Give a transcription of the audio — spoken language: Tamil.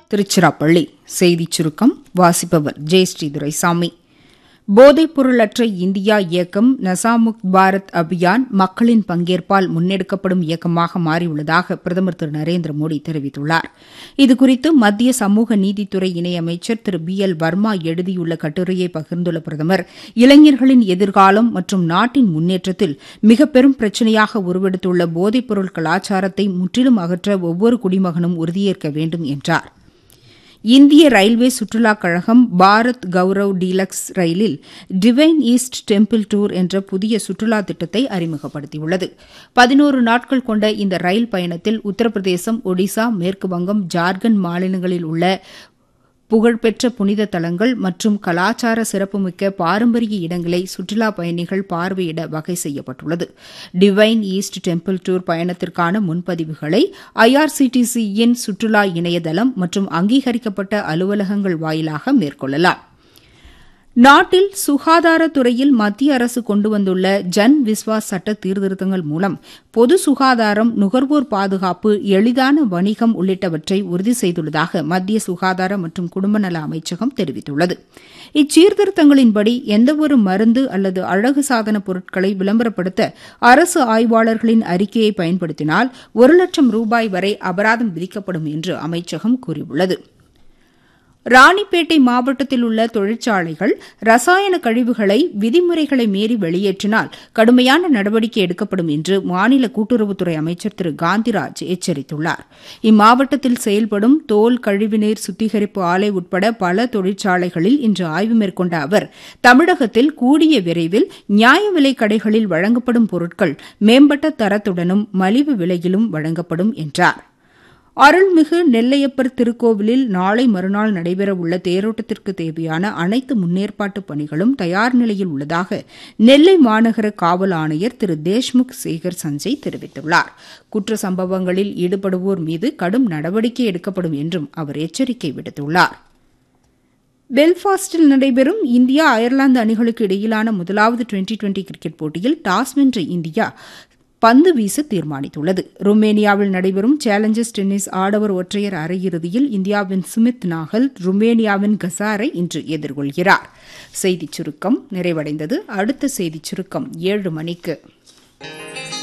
திருச்சிராப்பள்ளி செய்திச் சுருக்கம் வாசிப்பவர் ஜெயஸ்ரீ துரைசாமி போதைப்பொருளற்ற இந்தியா இயக்கம் நசாமுக் பாரத் அபியான் மக்களின் பங்கேற்பால் முன்னெடுக்கப்படும் இயக்கமாக மாறியுள்ளதாக பிரதமர் திரு நரேந்திர மோடி தெரிவித்துள்ளார் இதுகுறித்து மத்திய சமூக நீதித்துறை இணையமைச்சர் திரு பி எல் வர்மா எழுதியுள்ள கட்டுரையை பகிர்ந்துள்ள பிரதமர் இளைஞர்களின் எதிர்காலம் மற்றும் நாட்டின் முன்னேற்றத்தில் மிக பெரும் பிரச்சினையாக உருவெடுத்துள்ள போதைப்பொருள் கலாச்சாரத்தை முற்றிலும் அகற்ற ஒவ்வொரு குடிமகனும் உறுதியேற்க வேண்டும் என்றார் இந்திய ரயில்வே சுற்றுலாக் கழகம் பாரத் கௌரவ் டீலக்ஸ் ரயிலில் டிவைன் ஈஸ்ட் டெம்பிள் டூர் என்ற புதிய சுற்றுலா திட்டத்தை அறிமுகப்படுத்தியுள்ளது பதினோரு நாட்கள் கொண்ட இந்த ரயில் பயணத்தில் உத்தரப்பிரதேசம் ஒடிசா மேற்குவங்கம் ஜார்க்கண்ட் மாநிலங்களில் உள்ள புகழ்பெற்ற புனித தலங்கள் மற்றும் கலாச்சார சிறப்புமிக்க பாரம்பரிய இடங்களை சுற்றுலா பயணிகள் பார்வையிட வகை செய்யப்பட்டுள்ளது டிவைன் ஈஸ்ட் டெம்பிள் டூர் பயணத்திற்கான முன்பதிவுகளை ஐஆர்சிடிசியின் சுற்றுலா இணையதளம் மற்றும் அங்கீகரிக்கப்பட்ட அலுவலகங்கள் வாயிலாக மேற்கொள்ளலாம் நாட்டில் சுகாதாரத்துறையில் மத்திய அரசு கொண்டு வந்துள்ள ஜன் விஸ்வாஸ் சட்ட சீர்திருத்தங்கள் மூலம் பொது சுகாதாரம் நுகர்வோர் பாதுகாப்பு எளிதான வணிகம் உள்ளிட்டவற்றை உறுதி செய்துள்ளதாக மத்திய சுகாதார மற்றும் குடும்ப நல அமைச்சகம் தெரிவித்துள்ளது இச்சீர்திருத்தங்களின்படி எந்தவொரு மருந்து அல்லது அழகு சாதன பொருட்களை விளம்பரப்படுத்த அரசு ஆய்வாளர்களின் அறிக்கையை பயன்படுத்தினால் ஒரு லட்சம் ரூபாய் வரை அபராதம் விதிக்கப்படும் என்று அமைச்சகம் கூறியுள்ளது ராணிப்பேட்டை மாவட்டத்தில் உள்ள தொழிற்சாலைகள் ரசாயன கழிவுகளை விதிமுறைகளை மீறி வெளியேற்றினால் கடுமையான நடவடிக்கை எடுக்கப்படும் என்று மாநில கூட்டுறவுத்துறை அமைச்சர் திரு காந்திராஜ் எச்சரித்துள்ளார் இம்மாவட்டத்தில் செயல்படும் தோல் கழிவுநீர் சுத்திகரிப்பு ஆலை உட்பட பல தொழிற்சாலைகளில் இன்று ஆய்வு மேற்கொண்ட அவர் தமிழகத்தில் கூடிய விரைவில் நியாய விலைக் கடைகளில் வழங்கப்படும் பொருட்கள் மேம்பட்ட தரத்துடனும் மலிவு விலையிலும் வழங்கப்படும் என்றார் அருள்மிகு நெல்லையப்பர் திருக்கோவிலில் நாளை மறுநாள் நடைபெறவுள்ள தேரோட்டத்திற்கு தேவையான அனைத்து முன்னேற்பாட்டு பணிகளும் தயார் நிலையில் உள்ளதாக நெல்லை மாநகர காவல் ஆணையர் திரு தேஷ்முக் சேகர் சஞ்சய் தெரிவித்துள்ளார் குற்ற சம்பவங்களில் ஈடுபடுவோர் மீது கடும் நடவடிக்கை எடுக்கப்படும் என்றும் அவர் எச்சரிக்கை விடுத்துள்ளார் பெல்பாஸ்டில் நடைபெறும் இந்தியா அயர்லாந்து அணிகளுக்கு இடையிலான முதலாவது டுவெண்டி டுவெண்டி கிரிக்கெட் போட்டியில் டாஸ் வென்ற இந்தியா பந்து வீச தீர்மானித்துள்ளது ருமேனியாவில் நடைபெறும் சேலஞ்சர்ஸ் டென்னிஸ் ஆடவர் ஒற்றையர் அரையிறுதியில் இந்தியாவின் சுமித் நாகல் ருமேனியாவின் கசாரை இன்று எதிர்கொள்கிறார் செய்திச் சுருக்கம் நிறைவடைந்தது அடுத்த செய்திச் சுருக்கம் ஏழு மணிக்கு